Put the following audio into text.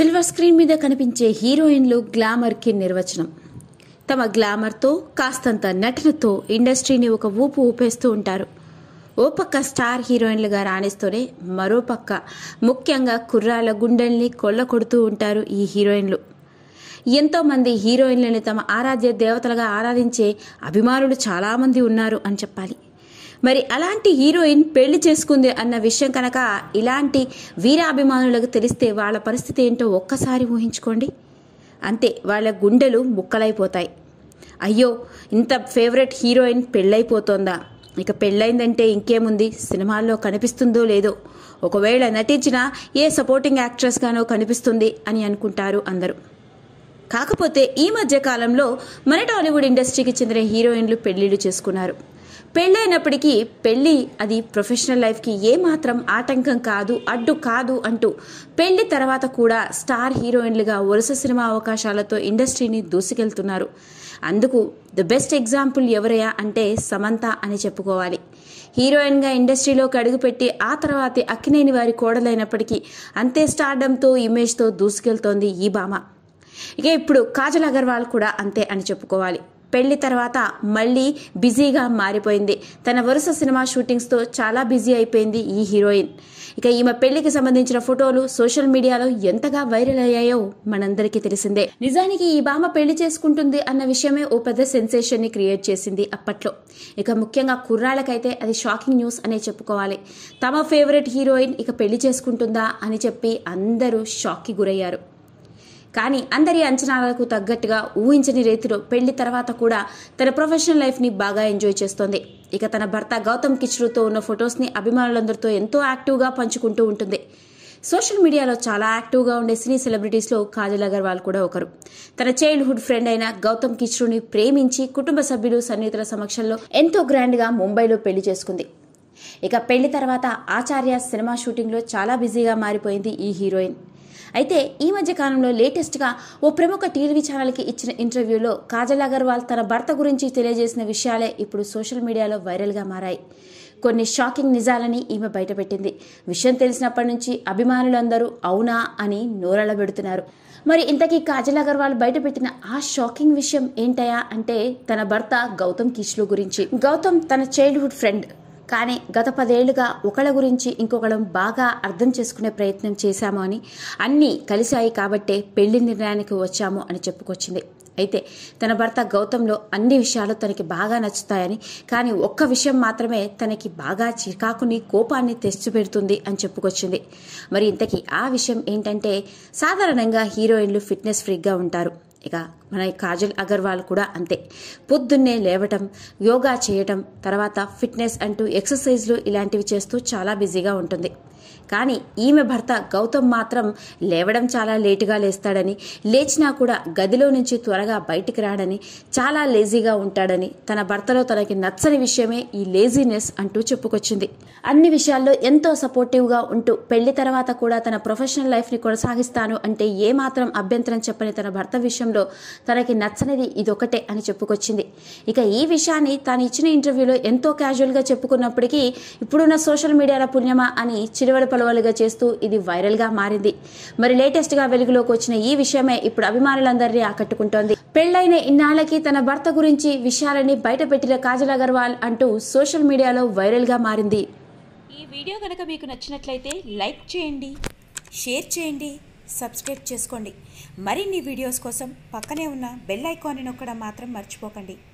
silver screen మీద కనిపించే హీరోయిన్లు గ్లామర్కి నిర్వచనం తమ గ్లామర్తో కాస్తంత నటనతో ఇండస్ట్రీని ఒక ఊపు ఊపేస్తూ ఉంటారు ఓ పక్క స్టార్ హీరోయిన్లుగా రాణిస్తూనే మరో పక్క ముఖ్యంగా కుర్రాళ్ళ గుండెల్ని కొల్ల కొడుతూ ఉంటారు ఈ హీరోయిన్లు ఎంతో మంది హీరోయిన్లని తమ ఆరాధ్య దేవతలుగా ఆరాధించే అభిమానులు చాలామంది ఉన్నారు అని చెప్పాలి మరి అలాంటి హీరోయిన్ పెళ్లి చేసుకుంది అన్న విషయం కనుక ఇలాంటి వీరాభిమానులకు తెలిస్తే వాళ్ళ పరిస్థితి ఏంటో ఒక్కసారి ఊహించుకోండి అంతే వాళ్ళ గుండెలు ముక్కలైపోతాయి అయ్యో ఇంత ఫేవరెట్ హీరోయిన్ పెళ్ళైపోతోందా ఇక పెళ్ళైందంటే ఇంకేముంది సినిమాల్లో కనిపిస్తుందో లేదో ఒకవేళ నటించినా ఏ సపోర్టింగ్ యాక్ట్రెస్గానో కనిపిస్తుంది అని అనుకుంటారు అందరూ కాకపోతే ఈ మధ్య కాలంలో మన టాలీవుడ్ ఇండస్ట్రీకి చెందిన హీరోయిన్లు పెళ్లిళ్ళు చేసుకున్నారు పెళ్ళైనప్పటికీ పెళ్లి అది ప్రొఫెషనల్ లైఫ్కి ఏమాత్రం ఆటంకం కాదు అడ్డు కాదు అంటూ పెళ్లి తర్వాత కూడా స్టార్ హీరోయిన్లుగా వరుస సినిమా అవకాశాలతో ఇండస్ట్రీని దూసుకెళ్తున్నారు అందుకు ది బెస్ట్ ఎగ్జాంపుల్ ఎవరయ్యా అంటే సమంత అని చెప్పుకోవాలి హీరోయిన్గా ఇండస్ట్రీలోకి అడుగుపెట్టి ఆ తర్వాత అక్కినేని వారి కోడలైనప్పటికీ అంతే స్టార్డంతో ఇమేజ్తో దూసుకెళ్తోంది ఈ భామ ఇక ఇప్పుడు కాజల్ అగర్వాల్ కూడా అంతే అని చెప్పుకోవాలి పెళ్లి తర్వాత మళ్ళీ బిజీగా మారిపోయింది తన వరుస సినిమా షూటింగ్స్తో చాలా బిజీ అయిపోయింది ఈ హీరోయిన్ ఇక ఈమె పెళ్లికి సంబంధించిన ఫోటోలు సోషల్ మీడియాలో ఎంతగా వైరల్ అయ్యాయో మనందరికీ తెలిసిందే నిజానికి ఈ భామ పెళ్లి చేసుకుంటుంది అన్న విషయమే ఓ పెద్ద సెన్సేషన్ ని క్రియేట్ చేసింది అప్పట్లో ఇక ముఖ్యంగా కుర్రాళ్ళకైతే అది షాకింగ్ న్యూస్ అనే చెప్పుకోవాలి తమ ఫేవరెట్ హీరోయిన్ ఇక పెళ్లి చేసుకుంటుందా అని చెప్పి అందరూ షాక్కి గురయ్యారు కానీ అందరి అంచనాలకు తగ్గట్టుగా ఊహించని రీతిలో పెళ్లి తర్వాత కూడా తన ప్రొఫెషనల్ లైఫ్ని బాగా ఎంజాయ్ చేస్తోంది ఇక తన భర్త గౌతమ్ కిచ్రుతో ఉన్న ఫొటోస్ని అభిమానులందరితో ఎంతో యాక్టివ్గా పంచుకుంటూ ఉంటుంది సోషల్ మీడియాలో చాలా యాక్టివ్గా ఉండే సినీ సెలబ్రిటీస్లో కాజల్ అగర్వాల్ కూడా ఒకరు తన చైల్డ్హుడ్ ఫ్రెండ్ అయిన గౌతమ్ కిచ్రుని ప్రేమించి కుటుంబ సభ్యులు సన్నిహితుల సమక్షంలో ఎంతో గ్రాండ్గా ముంబైలో పెళ్లి చేసుకుంది ఇక పెళ్లి తర్వాత ఆచార్య సినిమా షూటింగ్లో చాలా బిజీగా మారిపోయింది ఈ హీరోయిన్ అయితే ఈ మధ్య కాలంలో లేటెస్ట్గా ఓ ప్రముఖ టీవీ ఛానల్కి ఇచ్చిన ఇంటర్వ్యూలో కాజల్ అగర్వాల్ తన భర్త గురించి తెలియజేసిన విషయాలే ఇప్పుడు సోషల్ మీడియాలో వైరల్గా మారాయి కొన్ని షాకింగ్ నిజాలని ఈమె బయటపెట్టింది విషయం తెలిసినప్పటి నుంచి అభిమానులందరూ అవునా అని నోరళబెడుతున్నారు మరి ఇంతకీ కాజల్ అగర్వాల్ బయటపెట్టిన ఆ షాకింగ్ విషయం ఏంటయా అంటే తన భర్త గౌతమ్ కిష్లు గురించి గౌతమ్ తన చైల్డ్హుడ్ ఫ్రెండ్ కానీ గత పదేళ్లుగా ఒకళ్ళ గురించి ఇంకొకళ్ళం బాగా అర్థం చేసుకునే ప్రయత్నం చేశాము అని అన్నీ కలిశాయి కాబట్టే పెళ్లి నిర్ణయానికి వచ్చాము అని చెప్పుకొచ్చింది అయితే తన భర్త గౌతంలో అన్ని విషయాలు తనకి బాగా నచ్చుతాయని కానీ ఒక్క విషయం మాత్రమే తనకి బాగా చికాకుని కోపాన్ని తెచ్చిపెడుతుంది అని చెప్పుకొచ్చింది మరి ఇంతకీ ఆ విషయం ఏంటంటే సాధారణంగా హీరోయిన్లు ఫిట్నెస్ ఫ్రీక్గా ఉంటారు ఇక మన కాజల్ అగర్వాల్ కూడా అంతే పొద్దున్నే లేవటం యోగా చేయటం తర్వాత ఫిట్నెస్ అంటూ ఎక్సర్సైజ్లు ఇలాంటివి చేస్తూ చాలా బిజీగా ఉంటుంది కానీ ఈమె భర్త గౌతమ్ మాత్రం లేవడం చాలా లేటుగా లేస్తాడని లేచినా కూడా గదిలో నుంచి త్వరగా బయటికి రాడని చాలా లేజీగా ఉంటాడని తన భర్తలో తనకి నచ్చని విషయమే ఈ లేజీనెస్ అంటూ చెప్పుకొచ్చింది అన్ని విషయాల్లో ఎంతో సపోర్టివ్గా ఉంటూ పెళ్లి తర్వాత కూడా తన ప్రొఫెషనల్ లైఫ్ని కొనసాగిస్తాను అంటే ఏమాత్రం అభ్యంతరం చెప్పని తన భర్త విషయంలో తనకి నచ్చనిది ఇదొకటే అని చెప్పుకొచ్చింది ఇక ఈ విషయాన్ని తాను ఇచ్చిన ఇంటర్వ్యూలో ఎంతో క్యాజువల్గా చెప్పుకున్నప్పటికీ ఇప్పుడున్న సోషల్ మీడియాల పుణ్యమా అని చిరువడి పలువలుగా చేస్తూ ఇది వైరల్గా మారింది మరి లేటెస్ట్గా వెలుగులోకి వచ్చిన ఈ విషయమే ఇప్పుడు అభిమానులందరినీ ఆకట్టుకుంటోంది పెళ్లైన ఇన్నాళ్లకి తన భర్త గురించి విషయాలని బయటపెట్టిన కాజల్ అగర్వాల్ అంటూ సోషల్ మీడియాలో వైరల్గా మారింది ఈ వీడియో కనుక మీకు నచ్చినట్లయితే లైక్ చేయండి షేర్ చేయండి సబ్స్క్రైబ్ చేసుకోండి మరిన్ని వీడియోస్ కోసం పక్కనే ఉన్న బెల్ ఐకాన్ని నొక్కడం మాత్రం మర్చిపోకండి